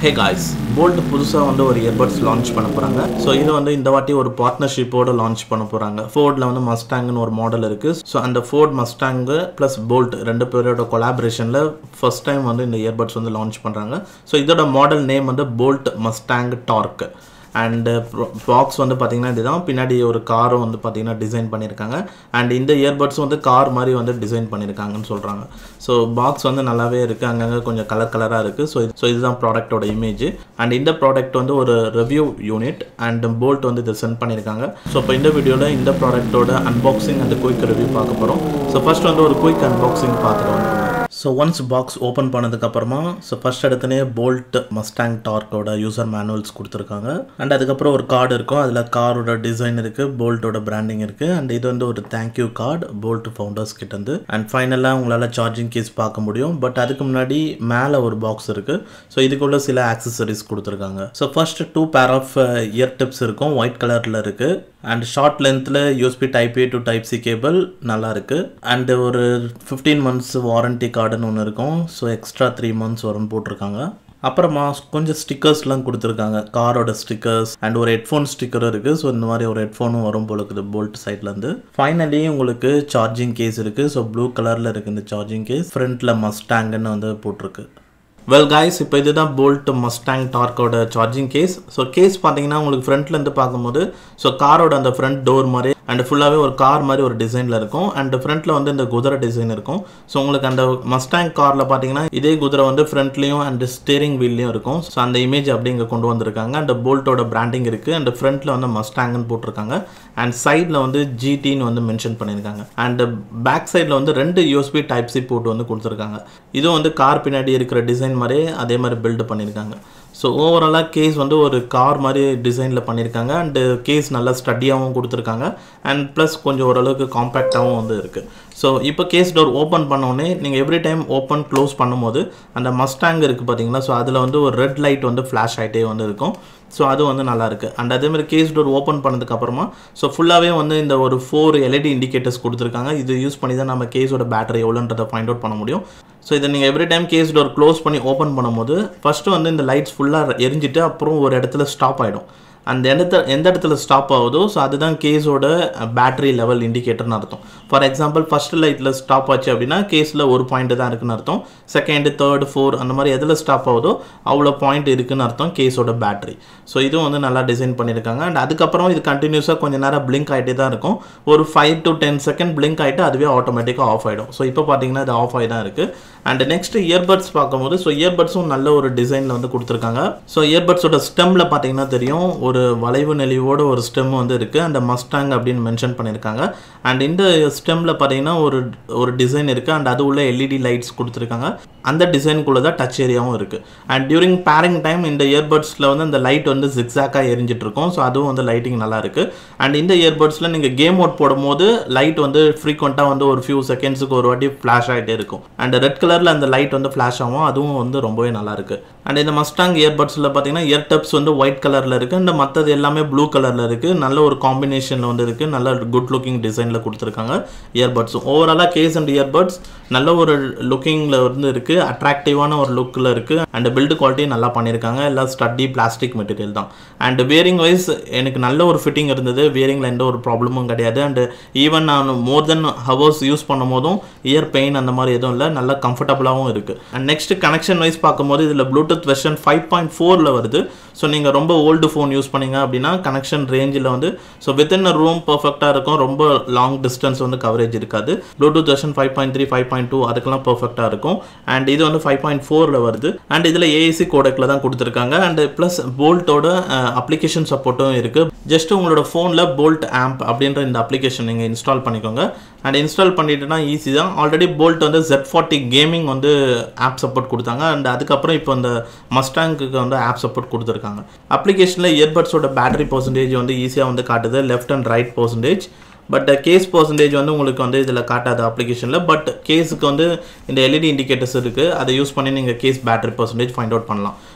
Hey guys bolt புதுசாக வந்து ஒரு இயர்பட்ஸ் லான்ச் பண்ண போகிறாங்க ஸோ இது வந்து இந்த வாட்டி ஒரு பார்ட்னர்ஷிப்போட லான்ச் பண்ண போகிறாங்க ஃபோர்டில் வந்து மஸ்டாங்னு ஒரு மாடல் இருக்குது ஸோ அந்த ஃபோர்ட் மஸ்டாங்கு ப்ளஸ் போல்ட் ரெண்டு பேரோட கொலாபரேஷனில் ஃபர்ஸ்ட் டைம் வந்து இந்த இயர்பட்ஸ் வந்து லான்ச் பண்ணுறாங்க ஸோ இதோட மாடல் நேம் வந்து Boult Mustang Torq and box வந்து பார்த்தீங்கன்னா இதுதான் பின்னாடி ஒரு காரும் வந்து பார்த்தீங்கன்னா டிசைன் பண்ணியிருக்காங்க அண்ட் இந்த இயர்பட்ஸ் வந்து கார் மாதிரி வந்து டிசைன் பண்ணியிருக்காங்கன்னு சொல்கிறாங்க ஸோ பாக்ஸ் வந்து நல்லாவே இருக்குது அங்கங்கே கொஞ்சம் கலர் கலராக இருக்குது ஸோ ஸோ இதுதான் ப்ராடக்ட்டோட இமேஜ் அண்ட் இந்த ப்ராடக்ட் வந்து ஒரு ரிவ்யூ யூனிட் அண்ட் போல்ட் வந்து இதை சென்ட் பண்ணியிருக்காங்க ஸோ இப்போ இந்த வீடியோவில் இந்த ப்ராடக்ட்டோட அன்பாக்சிங் அண்ட் குயிக் ரிவ்யூ பார்க்க போகிறோம் ஸோ ஃபர்ஸ்ட் வந்து ஒரு குயிக் அன்பாக்சிங் பார்த்துட்டு வந்துருங்க ஸோ ஒன்ஸ் பாக்ஸ் ஓப்பன் பண்ணதுக்கப்புறமா ஸோ ஃபர்ஸ்ட் இடத்துனே போல்ட் மஸ்டாங் டார்க்கோட யூசர் மேனுவல்ஸ் கொடுத்துருக்காங்க அண்ட் அதுக்கப்புறம் ஒரு கார்டு இருக்கும் அதில் காரோட டிசைன் இருக்குது போல்ட்டோட பிராண்டிங் இருக்குது அண்ட் இது வந்து ஒரு தேங்க்யூ கார்டு போல்ட் ஃபவுண்டர்ஸ் கிட்டேருந்து அண்ட் ஃபைனலாக உங்களால் சார்ஜிங் கேஸ் பார்க்க முடியும் பட் அதுக்கு முன்னாடி மேலே ஒரு பாக்ஸ் இருக்குது ஸோ இதுக்குள்ள சில ஆக்சசரிஸ் கொடுத்துருக்காங்க so first two pair of ear tips இருக்கும் ஒயிட் கலரில் இருக்குது அண்ட் ஷார்ட் லென்த்தில் USB type A to type C cable நல்லா இருக்கு அண்ட் ஒரு ஃபிஃப்டீன் மந்த்ஸ் வாரண்டி கார்டுன்னு ஒன்று இருக்கும் ஸோ எக்ஸ்ட்ரா த்ரீ மந்த்ஸ் வரும்னு போட்டிருக்காங்க அப்புறமா கொஞ்சம் ஸ்டிக்கர்ஸ்லாம் கொடுத்துருக்காங்க காரோட ஸ்டிக்கர்ஸ் அண்ட் ஒரு ஹெட்ஃபோன் ஸ்டிக்கரும் இருக்குது ஸோ இந்த மாதிரி ஒரு ஹெட்ஃபோனும் வரும் போல இருக்குது போல்ட் சைட்லேருந்து ஃபைனலி உங்களுக்கு சார்ஜிங் கேஸ் இருக்குது ஸோ ப்ளூ கலரில் இருக்குது இந்த சார்ஜிங் கேஸ் ஃப்ரண்ட்டில் மஸ்டாங்குன்னு வந்து போட்டிருக்கு வெல் காய்ஸ் இப்போ இதுதான் போல்ட் மஸ்டாங் டார்க்கோட சார்ஜிங் கேஸ் ஸோ கேஸ் பார்த்தீங்கன்னா உங்களுக்கு ஃப்ரண்ட்லேருந்து பார்க்கும்போது ஸோ காரோட அந்த ஃப்ரண்ட் டோர் மாதிரி அண்ட் ஃபுல்லாகவே ஒரு கார் மாதிரி ஒரு டிசைனில் இருக்கும் அண்ட் ஃப்ரண்ட்டில் வந்து இந்த குதிரை டிசைன் இருக்கும் ஸோ உங்களுக்கு அந்த மஸ்டாங் காரில் பார்த்தீங்கன்னா இதே குதிரை வந்து ஃப்ரண்ட்லேயும் அண்ட் ஸ்டேரிங் வீல்லையும் இருக்கும் ஸோ அந்த இமேஜ் அப்படி இங்கே கொண்டு வந்திருக்காங்க அண்ட் போல்ட்டோட பிராண்டிங் இருக்குது அண்ட் ஃப்ரண்ட்டில் வந்து மஸ்டாங்னு போட்டிருக்காங்க அண்ட் சைடில் வந்து ஜிடின்னு வந்து மென்ஷன் பண்ணியிருக்காங்க அண்ட் பேக் சைடில் வந்து ரெண்டு யூஎஸ்பி டைப் சி போட்டு வந்து கொடுத்துருக்காங்க இதுவும் வந்து கார் பின்னாடி இருக்கிற டிசைன் மாதிரியே அதே மாதிரி பில்டு பண்ணியிருக்காங்க ஸோ ஓவராலாக கேஸ் வந்து ஒரு கார் மாதிரி டிசைனில் பண்ணியிருக்காங்க அண்டு கேஸ் நல்லா ஸ்டடியாகவும் கொடுத்துருக்காங்க அண்ட் ப்ளஸ் கொஞ்சம் ஓரளவுக்கு காம்பேக்டாகவும் வந்து இருக்குது ஸோ இப்போ கேஸ் டோர் ஓப்பன் பண்ணோடனே நீங்கள் எவ்ரி டைம் ஓப்பன் க்ளோஸ் பண்ணும்போது அந்த மஸ்டாங் இருக்குது பார்த்தீங்களா ஸோ அதில் வந்து ஒரு ரெட் லைட் வந்து ஃப்ளாஷ் ஆகிட்டே வந்து இருக்கும் ஸோ அது வந்து நல்லாயிருக்கு அண்ட் அதேமாதிரி கேஸ் டோர் ஓப்பன் பண்ணதுக்கப்புறமா ஸோ ஃபுல்லாகவே வந்து இந்த ஒரு ஃபோர் எல்இடி இண்டிகேட்டர்ஸ் கொடுத்துருக்காங்க இது யூஸ் பண்ணி தான் நம்ம கேஸோட பேட்டரி எவ்வளோன்றதை ஃபைண்ட் அவுட் பண்ண முடியும் ஸோ இதை நீங்கள் every time case door close பண்ணி ஓப்பன் பண்ணும்போது ஃபஸ்ட்டு வந்து இந்த லைட்ஸ் ஃபுல்லாக எரிஞ்சிட்டு அப்புறம் ஒரு இடத்துல ஸ்டாப் ஆகிடும் அந்த இடத்த எந்த இடத்துல ஸ்டாப் ஆகுதோ ஸோ அதுதான் கேஸோட பேட்டரி லெவல் இண்டிகேட்டர்னு அர்த்தம் ஃபார் எக்ஸாம்பிள் ஃபஸ்ட் லைட்டில் ஸ்டாப் ஆச்சு அப்படின்னா கேஸில் ஒரு பாயிண்ட் தான் இருக்குன்னு அர்த்தம் செகண்டு தேர்டு ஃபோர் அந்த மாதிரி எதில் ஸ்டாப் ஆகுதோ அவ்வளோ பாயிண்ட் இருக்குன்னு அர்த்தம் கேஸோட பேட்டரி ஸோ இதுவும் வந்து நல்லா டிசைன் பண்ணியிருக்காங்க அண்ட் அதுக்கப்புறம் இது கண்டினியூஸாக கொஞ்சம் நேரம் பிளிங்க் ஆகிட்டே தான் இருக்கும் ஒரு five to ten second blink ஆகிட்டு அதுவே ஆட்டோமேட்டிக்காக ஆஃப் ஆகிடும் ஸோ இப்போ பார்த்தீங்கன்னா இது ஆஃப் ஆகி தான் இருக்குது அண்ட் நெக்ஸ்ட் இயர்பட்ஸ் பார்க்கும்போது ஸோ இயர்பட்ஸும் நல்ல ஒரு டிசைனில் வந்து கொடுத்துருக்காங்க ஸோ இயர்பட்ஸோட ஸ்டெம்மில் பார்த்தீங்கன்னா தெரியும் ஒரு வளைவு நெளிவோட ஒரு ஸ்டெம் வந்து இருக்குது அந்த மஸ்டாங் அப்படின்னு மென்ஷன் பண்ணியிருக்காங்க அண்ட் இந்த ஸ்டெம்மில் பார்த்தீங்கன்னா ஒரு ஒரு டிசைன் இருக்குது அண்ட் அது உள்ள எல்இடி லைட்ஸ் கொடுத்துருக்காங்க அந்த டிசைனுக்குள்ளே தான் டச் ஏரியாவும் இருக்குது அண்ட் டியூரிங் பேரிங் டைம் இந்த இயர்பட்ஸில் வந்து அந்த லைட் வந்து ஜிக்ஸாக்காக எரிஞ்சிட்டு இருக்கும் ஸோ அதுவும் வந்து லைட்டிங் நல்லா இருக்குது அண்ட் இந்த இயர்பட்ஸில் நீங்கள் கேம் மோட் போடும்போது லைட் வந்து ஃப்ரீக்வெண்ட்டாக வந்து ஒரு ஃபியூ செகண்ட்ஸுக்கு ஒரு வாட்டி ஃப்ளாஷ் ஆகிட்டே இருக்கும் அண்ட் ரெட் கலரில் அந்த லைட் வந்து ஃப்ளாஷ் ஆகும் அதுவும் வந்து ரொம்பவே நல்லா இருக்குது அண்ட் இந்த மஸ்டாங் இயர்பட்ஸில் பார்த்தீங்கன்னா இயர் டப்ஸ் வந்து ஒயிட் கலரில் இருக்குது அண்ட் மற்றது எல்லாமே ப்ளூ கலரில் இருக்குது நல்ல ஒரு காம்பினேஷனில் வந்து இருக்குது நல்ல குட் லுக்கிங் டிசைனில் கொடுத்துருக்காங்க இயர்பட்ஸும் ஓவராலாக கேஸ் அண்ட் இயர்பட்ஸ் நல்ல ஒரு லுக்கிங்கில் வந்து இருக்குது அட்ராக்டிவான ஒரு லுக்கில் இருக்குது அண்ட் பில்டு குவாலிட்டி நல்லா பண்ணியிருக்காங்க எல்லாம் ஸ்டட்டி பிளாஸ்டிக் மெட்டீரியல் தான் அண்ட் வேரிங் வைஸ் எனக்கு நல்ல ஒரு ஃபிட்டிங் இருந்தது வேரிங்கில் எந்த ஒரு ப்ராப்ளமும் கிடையாது அண்ட் ஈவன் நான் மோர் தென் ஹவர்ஸ் யூஸ் பண்ணும் போதும் இயர் பெயின் அந்த மாதிரி எதுவும் இல்லை நல்லா கம்ஃபர்டபுளாகவும் இருக்குது அண்ட் நெக்ஸ்ட் கனெக்ஷன் வைஸ் பார்க்கும்போது இதில் ப்ளூடூத் வெர்ஷன் ஃபைவ் பாயிண்ட் ஃபோரில் வருது ஸோ நீங்கள் ரொம்ப ஓல்டு ஃபோன் யூஸ் பண்ணீங்க அப்படின்னா கனெக்ஷன் ரேஞ்சில் வந்து ஸோ வித்தின் அ ரூம் பர்ஃபெக்டாக இருக்கும் ரொம்ப லாங் டிஸ்டன்ஸ் வந்து கவரேஜ் இருக்காது Bluetooth version five point three five point two அதுக்கெல்லாம் பர்ஃபெக்டாக இருக்கும் அண்ட் இது வந்து ஃபைவ் பாயிண்ட் ஃபோரில் வருது அண்ட் இதில் ஏஏசி கோடக்கில் தான் கொடுத்துருக்காங்க அண்ட் ப்ளஸ் போல்ட்டோட அப்ளிகேஷன் சப்போர்ட்டும் இருக்குது ஜஸ்ட் உங்களோட ஃபோனில் போல்ட் ஆம்ப் அப்படின்ற இந்த அப்ளிகேஷன் நீங்கள் இன்ஸ்டால் பண்ணிக்கோங்க அண்ட் இன்ஸ்டால் பண்ணிட்டுனா ஈஸி தான் ஆல்ரெடி போல்ட் வந்து ஜெட் ஃபார்ட்டி கேமிங் வந்து ஆப் சப்போர்ட் கொடுத்தாங்க அண்ட் அதுக்கப்புறம் இப்போ இந்த மஸ்டாங்க்கு வந்து ஆப் சப்போர்ட் கொடுத்துருக்காங்க அப்ளிகேஷனில் இயர்பட்ஸோட பேட்டரி பர்சன்டேஜ் வந்து ஈஸியாக வந்து காட்டுது left and right percentage but case percentage வந்து உங்களுக்கு வந்து இதில் காட்டாது அப்ளிகேஷனில் பட் கேஸுக்கு வந்து இந்த எல்இடி இண்டிகேட்டர்ஸ் இருக்குது அதை யூஸ் பண்ணி நீங்கள் case battery percentage find out பண்ணலாம்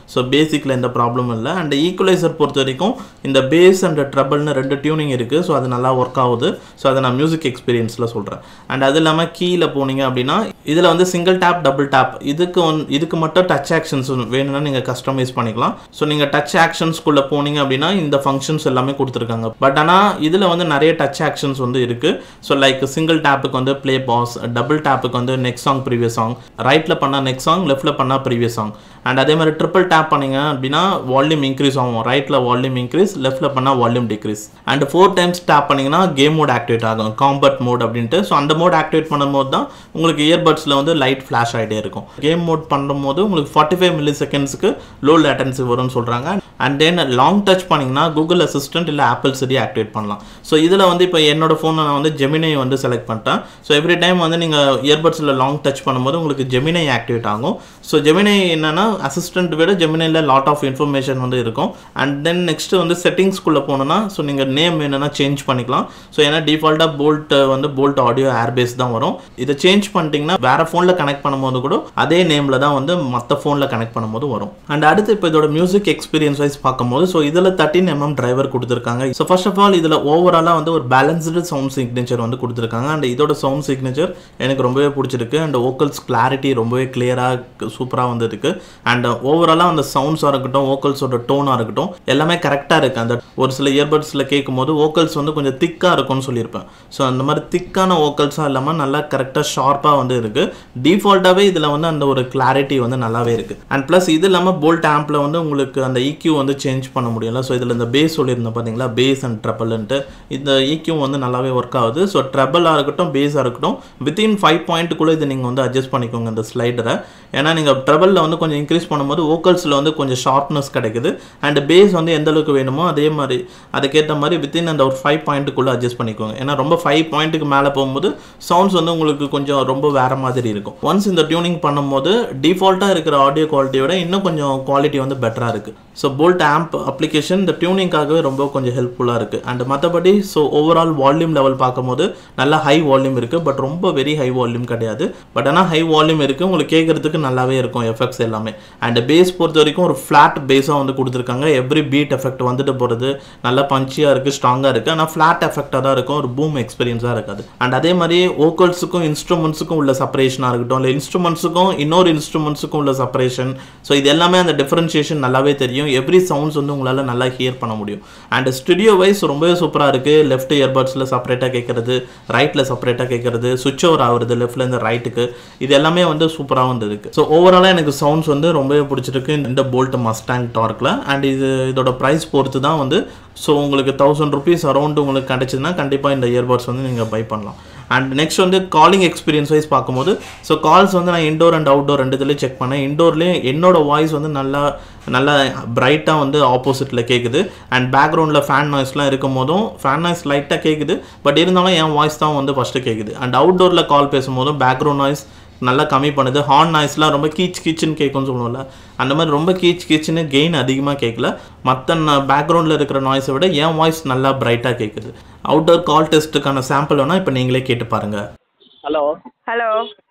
ஸோ பேசிக்கில் எந்த ப்ராப்ளமும் இல்லை அண்ட் ஈக்குவலைசர் பொறுத்த வரைக்கும் இந்த பேஸ் அண்ட் ட்ரபிள்னு ரெண்டு டியூனிங் இருக்குது ஸோ அது நல்லா ஒர்க் ஆகுது ஸோ அதை நான் மியூசிக் எக்ஸ்பீரியன்ஸில் சொல்கிறேன் அண்ட் அது இல்லாமல் கீழே போனீங்க அப்படின்னா இதில் வந்து சிங்கிள் டேப் டபுள் டேப் இதுக்கு ஒன் இதுக்கு மட்டும் டச் ஆக்ஷன்ஸ் வேணும்னா நீங்கள் கஸ்டமைஸ் பண்ணிக்கலாம் ஸோ நீங்கள் டச் ஆக்ஷன்ஸ்குள்ளே போனீங்க அப்படின்னா இந்த ஃபங்க்ஷன்ஸ் எல்லாமே கொடுத்துருக்காங்க பட் ஆனால் இதில் வந்து நிறைய டச் ஆக்ஷன்ஸ் வந்து இருக்குது ஸோ லைக் சிங்கிள் டேப்புக்கு வந்து ப்ளே பாஸ் டபுள் டேப்புக்கு வந்து நெக்ஸ்ட் சாங் ப்ரீவியஸ் சாங் ரைட்டில் பண்ணால் நெக்ஸ்ட் சாங் லெஃப்ட்டில் பண்ணால் ப்ரீவியஸ் சாங் அண்ட் அதே மாதிரி ட்ரிபிள் டேப் பண்ணீங்க அப்படின்னா வால்யூம் இன்க்ரீஸ் ஆகும் ரைட்டில் வால்யூம் இன்க்ரீஸ் லெஃப்ட்டில் பண்ணால் volume decrease and four times tap பண்ணிங்கன்னா கேம் மோட் ஆக்டிவேட் ஆகும் காம்பட் மோட் அப்படின்ட்டு ஸோ அந்த மோட் ஆக்டிவேட் பண்ணும்போது தான் உங்களுக்கு இயர்பட்ஸில் வந்து லைட் ஃப்ளாஷ் ஆகிட்டே இருக்கும் கேம் மோட் பண்ணும்போது உங்களுக்கு ஃபார்ட்டி ஃபைவ் மில்லி செகண்ட்ஸ்க்கு லோ லேட்டன்சி வரும்னு சொல்கிறாங்க அண்ட் தென் லாங் டச் பண்ணிங்கன்னா கூகுள் அசிஸ்டன்ட் இல்லை ஆப்பிள் சிடி ஆக்டிவேட் பண்ணலாம் ஸோ இதில் வந்து இப்போ என்னோட ஃபோனை நான் வந்து ஜெமினை வந்து செலக்ட் பண்ணிட்டேன் ஸோ எவ்ரி டைம் வந்து நீங்கள் இயர்பட்ஸில் லாங் டச் பண்ணும்போது உங்களுக்கு ஜெமினை ஆக்டிவேட் ஆகும் ஸோ ஜெமினை என்னன்னா அசிஸ்டன்ட் விட ஜெமினையில் லாட் ஆஃப் இன்ஃபர்மேஷன் வந்து இருக்கும் அண்ட் தென் நெக்ஸ்ட் வந்து செட்டிங்ஸ்குள்ளே போனோன்னா ஸோ நீங்கள் நேம் என்னென்னா சேஞ்ச் பண்ணிக்கலாம் ஸோ ஏன்னா டிஃபால்ட்டாக போல்ட் வந்து போல்ட் ஆடியோ ஏர்பேஸ் தான் வரும் இதை சேஞ்ச் பண்ணிட்டீங்கன்னா வேற ஃபோனில் கனெக்ட் பண்ணும்போது கூட அதே நேமில் தான் வந்து மற்ற ஃபோனில் கனெக்ட் பண்ணும்போது வரும் அண்ட் அடுத்து இப்போ இதோட மியூசிக் எக்ஸ்பீரியன்ஸ் வைஸ் பார்க்கும்போது ஸோ இதில் தேர்ட்டின் எம்எம் டிரைவர் கொடுத்துருக்காங்க ஸோ ஃபர்ஸ்ட் ஆஃப் ஆல் இதில் ஓவராலாக வந்து ஒரு பேலன்ஸ்டு சவுண்ட் சிக்னேச்சர் வந்து கொடுத்துருக்காங்க அண்ட் இதோட சவுண்ட் சிக்னேச்சர் எனக்கு ரொம்பவே பிடிச்சிருக்கு அண்ட் வோக்கல்ஸ் கிளாரிட்டி ரொம்பவே கிளியராக சூப்பராக வந்து இருக்கு அண்ட் ஓவராலாக அந்த சவுண்ட்ஸாக இருக்கட்டும் வோக்கல்ஸோட டோனாக இருக்கட்டும் எல்லாமே கரெக்டாக இருக்குது அந்த ஒரு சில இயர்பட்ஸில் கேட்கும்போது வோக்கல்ஸ் வந்து கொஞ்சம் திக்காக இருக்கும்னு சொல்லியிருப்பேன் ஸோ அந்த மாதிரி திக்கான வோக்கல்ஸாக இல்லாமல் நல்லா கரெக்டாக ஷார்ப்பாக வந்து இருக்குது டிஃபால்ட்டாகவே இதில் வந்து அந்த ஒரு கிளாரிட்டி வந்து நல்லாவே இருக்குது அண்ட் ப்ளஸ் இது இல்லாமல் போல்ட் ஆம்பில் வந்து உங்களுக்கு அந்த EQ வந்து சேஞ்ச் பண்ண முடியல ஸோ இதில் இந்த பேஸ் சொல்லியிருந்தோம் பார்த்தீங்களா பேஸ் அண்ட் ட்ரபிள்ன்ட்டு இந்த EQ வந்து நல்லாவே ஒர்க் ஆகுது ஸோ ட்ரபிளாக இருக்கட்டும் பேஸாக இருக்கட்டும் வித்தின் ஃபைவ் பாயிண்ட்டுக்குள்ளே இது நீங்கள் வந்து அட்ஜஸ்ட் பண்ணிக்கோங்க இந்த ஸ்லைடரை ஏன்னா நீங்கள் ட்ரபிளில் வந்து கொஞ்சம் இன்க்ரீஸ் பண்ணும்போது வோக்கல்ஸில் வந்து கொஞ்சம் ஷார்ப்னஸ் கிடைக்குது அண்ட் பேஸ் வந்து எந்த அளவுக்கு வேணுமோ அதே மாதிரி அதுக்கேற்ற மாதிரி வித்தின் அந்த ஒரு ஃபைவ் பாயிண்ட்டுக்குள்ளே அட்ஜஸ்ட் பண்ணிக்கோங்க ஏன்னா ரொம்ப ஃபைவ் பாயிண்ட்டுக்கு மேலே போகும்போது சவுண்ட்ஸ் வந்து உங்களுக்கு கொஞ்சம் ரொம்ப வேற மாதிரி இருக்கும் ஒன்ஸ் இந்த டியூனிங் பண்ணும்போது டிஃபால்ட்டாக இருக்கிற ஆடியோ குவாலிட்டியோட இன்னும் கொஞ்சம் குவாலிட்டி வந்து பெட்டராக இருக்குது ஸோ போல்ட் ஆம்ப் அப்ளிகேஷன் இந்த டியூனிங்காகவே ரொம்ப கொஞ்சம் ஹெல்ப்ஃபுல்லாக இருக்குது அண்ட் மற்றபடி ஸோ ஓவரால் வால்யூம் லெவல் பார்க்கும்போது நல்லா ஹை வால்யூம் இருக்குது பட் ரொம்ப வெரி ஹை வால்யூம் கிடையாது பட் ஆனால் ஹை வால்யூம் இருக்குது உங்களுக்கு கேட்குறதுக்கு நல்லாவே இருக்கும் எஃபெக்ட்ஸ் எல்லாமே அண்ட் பேஸ் பொறுத்த வரைக்கும் ஒரு ஃப்ளாட் பேஸாக வந்து கொடுத்துருக்காங்க எவ்ரி பீட் எஃபெக்ட் வந்துட்டு போகிறது நல்லா பஞ்சியாக இருக்குது ஸ்ட்ராங்காக இருக்குது ஆனால் ஃப்ளாட் எஃபெக்டாக தான் இருக்கும் ஒரு பூம் எக்ஸ்பீரியன்ஸாக இருக்காது அண்ட் அதே மாதிரி வோக்கல்ஸுக்கும் இன்ஸ்ட்ருமெண்ட்ஸுக்கும் உள்ள செப்பரேஷனாக இருக்கட்டும் இல்லை இன்ஸ்ட்ருமெண்ட்ஸுக்கும் இன்னொரு இன்ஸ்ட்ருமெண்ட்ஸுக்கும் உள்ள செப்பரேஷன் ஸோ இது எல்லாமே அந்த டிஃபரன்ஷியேஷன் நல்லாவே தெரியும் எவ்ரி சவுண்ட்ஸ் வந்து உங்களால் நல்லா ஹியர் பண்ண முடியும் அண்ட் ஸ்டுடியோ வைஸ் ரொம்பவே சூப்பராக இருக்குது லெஃப்ட் இயர்பட்ஸில் செப்பரேட்டாக கேட்குறது ரைட்டில் செப்பரேட்டாக கேட்குறது சுவிட்ச் ஓவர் ஆகுறது லெஃப்ட்லேருந்து ரைட்டுக்கு இது எல்லாமே வந்து சூப்பராக வந்து இருக்குது ஸோ ஓவராலாக எனக்கு சவுண்ட்ஸ் வந்து ரொம்பவே பிடிச்சிருக்கு இந்த போல்ட் மஸ்டாங் டார்க்கில் அண்ட் இது இதோட ப்ரைஸ் பொறுத்து தான் வந்து ஸோ உங்களுக்கு தௌசண்ட் ருபீஸ் அரௌண்ட் உங்களுக்கு கிடைச்சதுன்னா கண்டிப்பாக இந்த இயர்பட்ஸ் வந்து நீங்கள் பை பண்ணலாம் அண்ட் நெக்ஸ்ட் வந்து காலிங் எக்ஸ்பீரியன்ஸ் வைஸ் பார்க்கும்போது ஸோ கால்ஸ் வந்து நான் இண்டோர் அண்ட் அவுட்டோர் ரெண்டு இதுலேயும் செக் பண்ணேன் இண்டோர்லேயும் என்னோட வாய்ஸ் வந்து நல்லா நல்லா பிரைட்டாக வந்து ஆப்போசிட்டில் கேட்குது அண்ட் பேக்ரவுண்டில் ஃபேன் நாய்ஸ்லாம் இருக்கும் போதும் ஃபேன் நாய்ஸ் லைட்டாக கேட்குது பட் இருந்தாலும் என் வாய்ஸ் தான் வந்து ஃபஸ்ட்டு கேட்குது அண்ட் அவுட்டோரில் கால் பேசும்போதும் பேக்ரவுண்ட் நாய்ஸ் நல்லா கம்மி பண்ணுது ஹார்ன் நாய்ஸ்லாம் ரொம்ப கீச் கீச்சுன்னு கேட்கும்னு சொல்லுவோம்ல அந்த மாதிரி ரொம்ப கீச் கீச்சுன்னு கெயின் அதிகமாக கேட்கல மற்ற பேக்ரவுண்டில் இருக்கிற நாய்ஸை விட என் வாய்ஸ் நல்லா பிரைட்டாக கேட்குது அவுட்டோர் கால் டெஸ்ட்டுக்கான சாம்பிள் வேணால் இப்போ நீங்களே கேட்டு பாருங்கள் ஹலோ ஹலோ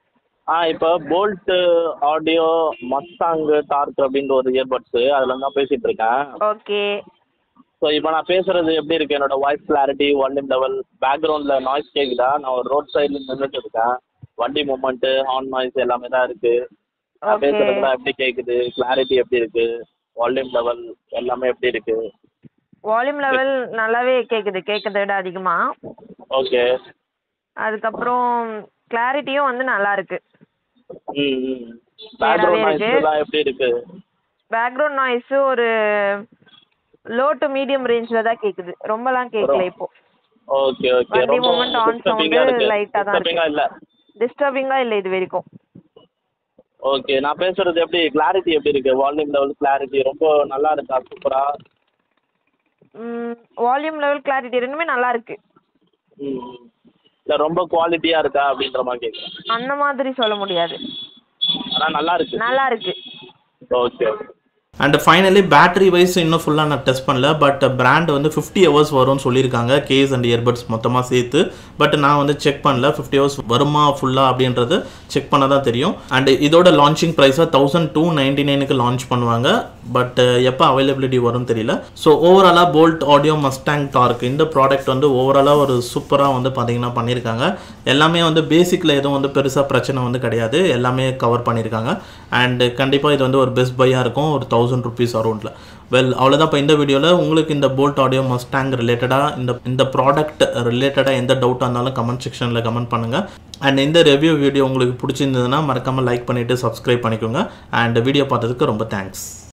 ஆ இப்போ போல்ட் ஆடியோ மஸ்டாங் டார்க் அப்படின்ற ஒரு இயர்பட்ஸு அதில் தான் பேசிகிட்டு இருக்கேன் ஓகே ஸோ இப்போ நான் பேசுகிறது எப்படி இருக்குது என்னோட வாய்ஸ் கிளாரிட்டி வால்யூம் லெவல் பேக்ரவுண்டில் நாய்ஸ் கேட்குதா நான் ஒரு ரோட் சைடில் நின்றுட்டு இருக்கேன் வண்டி மூமெண்ட்டு ஹார்ன் நாய்ஸ் எல்லாமே தான் இருக்குது நான் Okay. பேசுகிறதுலாம் எப்படி கேட்குது கிளாரிட்டி எப்படி இருக்குது வால்யூம் லெவல் எல்லாமே எப்படி இருக்குது வால்யூம் லெவல் நல்லாவே கேட்குது கேட்கறத விட அதிகமாக ஓகே அதுக்கப்புறம் கிளாரிட்டியும் வந்து நல்லா இருக்கு ம் ம் பேக்ரவுண்ட் இருக்கு. நாய்ஸ்லாம் எப்படி இருக்குது பேக்ரவுண்ட் நாய்ஸு ஒரு லோ டு மீடியம் ரேஞ்சில் தான் கேட்குது ரொம்பலாம் கேட்கல இப்போ ஓகே ஓகே வண்டி ரொம்ப movement on டிஸ்டர்பிங்காக sound இருக்குது light ஆ தான் இருக்கு. டிஸ்டர்பிங்காக இல்லை டிஸ்டர்பிங்காக இல்லை இது வரைக்கும் ஓகே நான் பேசுறது எப்படி கிளாரிட்டி எப்படி இருக்கு வால்யூம் லெவல் கிளாரிட்டி ரொம்ப நல்லா இருக்கா சூப்பரா வால்யூம் லெவல் கிளாரிட்டி ரெண்டுமே நல்லா இருக்கு ம் இல்லை ரொம்ப குவாலிட்டியா இருக்கா அப்படின்ற மாதிரி கேட்குறேன் அந்த மாதிரி சொல்ல முடியாது ஆனால் நல்லா இருக்கு நல்லா இருக்கு okay and finally battery wise இன்னும் ஃபுல்லாக நான் டெஸ்ட் பண்ணல பட் பிராண்ட் வந்து ஃபிஃப்டி ஹவர்ஸ் வரும்னு சொல்லியிருக்காங்க கேஸ் அண்ட் இயர்பட்ஸ் மொத்தமாக சேர்த்து பட் நான் வந்து செக் பண்ணல ஃபிஃப்டி ஹவர்ஸ் வருமா ஃபுல்லாக அப்படின்றது செக் பண்ண தான் தெரியும் அண்ட் இதோட லான்ச்சிங் ப்ரைஸாக தௌசண்ட் டூ நைன்டி நைனுக்கு லான்ச் பண்ணுவாங்க பட் எப்போ அவைலபிலிட்டி வரும்னு தெரியல ஸோ ஓவராலாக போல்ட் ஆடியோ மஸ்டாங் டார்க் இந்த ப்ராடக்ட் வந்து ஓவராலாக ஒரு சூப்பராக வந்து பார்த்தீங்கன்னா பண்ணியிருக்காங்க எல்லாமே வந்து பேசிக்கில் எதுவும் வந்து பெருசாக பிரச்சனை வந்து கிடையாது எல்லாமே கவர் பண்ணியிருக்காங்க அண்ட் கண்டிப்பாக இது வந்து ஒரு பெஸ்ட் பையாக இருக்கும் ஒரு தௌசண்ட் ருபீஸ் அரௌண்டில் வெல் அவ்வளோதான் இப்போ இந்த வீடியோவில் உங்களுக்கு இந்த போல்ட் ஆடியோ மஸ்டாங் ரிலேட்டடாக இந்த இந்த ப்ராடக்ட் ரிலேட்டடாக எந்த டவுட்டாக இருந்தாலும் கமெண்ட் செக்ஷனில் கமெண்ட் பண்ணுங்கள் அண்ட் இந்த ரிவ்யூ வீடியோ உங்களுக்கு பிடிச்சிருந்ததுன்னா மறக்காமல் லைக் பண்ணிவிட்டு சப்ஸ்கிரைப் பண்ணிக்கோங்க அண்ட் வீடியோ பார்த்ததுக்கு ரொம்ப தேங்க்ஸ்